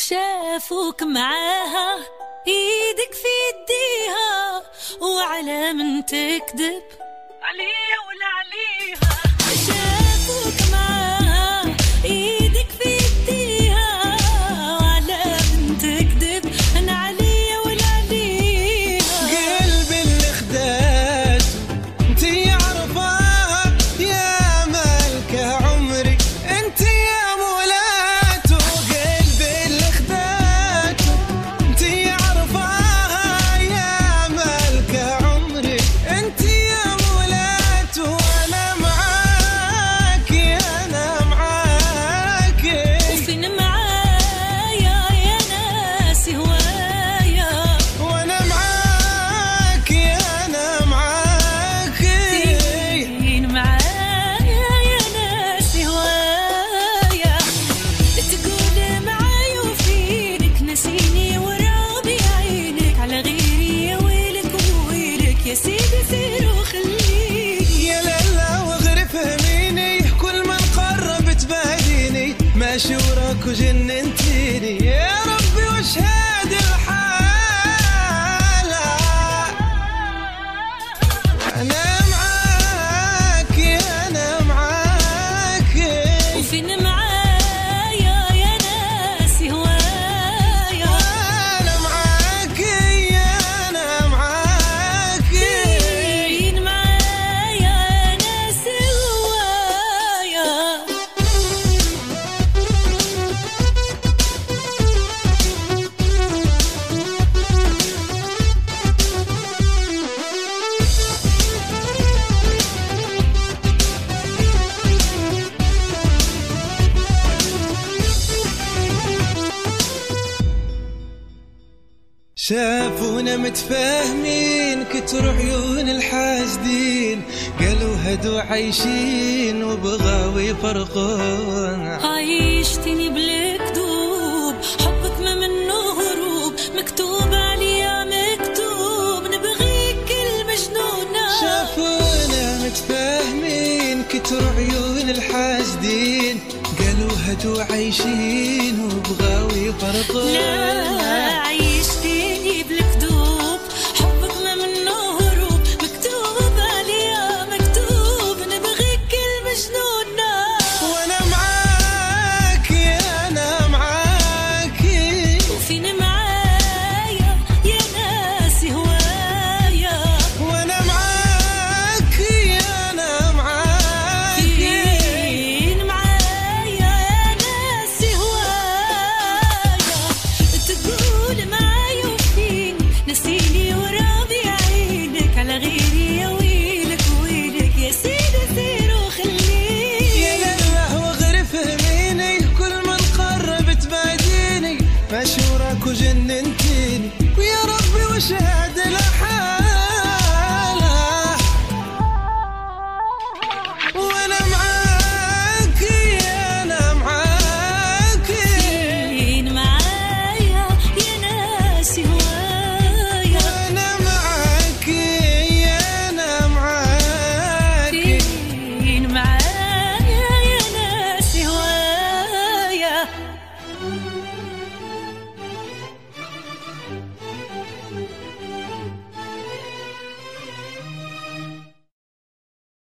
شافوك معاها ايدك في يديها وعلى من تكذب عليا ولا عليها شافوك معاها ايدك في يديها وعلى من تكذب انا عليا ولا عليها قلبي اللي خداته انتي عرفاها يا مالكة عمري انتي يا مولاته قلبي اللي خداته انتي عرفاها يا مالكة عمري انتي يا مولاته انا معاكي انا معاكي وفين معايا يا ناس هوايا وانا معاكي انا معاكي فين معايا يا ناس هوايا تقول معايا وفينك نسيني ورابي عينك على غيري يا ويلك وويلك يا سيدي سير وخليني يا لالا واغري فهميني كل ما نقرب تباديني ماشي وراك وجننتيني يا ربي وش هادي الحالة انا معاكي انا معاكي وفين معايا يا ناس هوايا انا معاكي انا معاكي فين معايا يا ناس هوايا شافونا متفاهمين كتر عيون الحاسدين قالوا هدو عايشين وبغاو يفرقون عايشتني بالكذوب حبك ما منه هروب مكتوب عليا مكتوب نبغيك المجنونة شافونا متفاهمين كتر عيون الحاسدين قالوا هدو عايشين وبغاو يفرقون لا عيش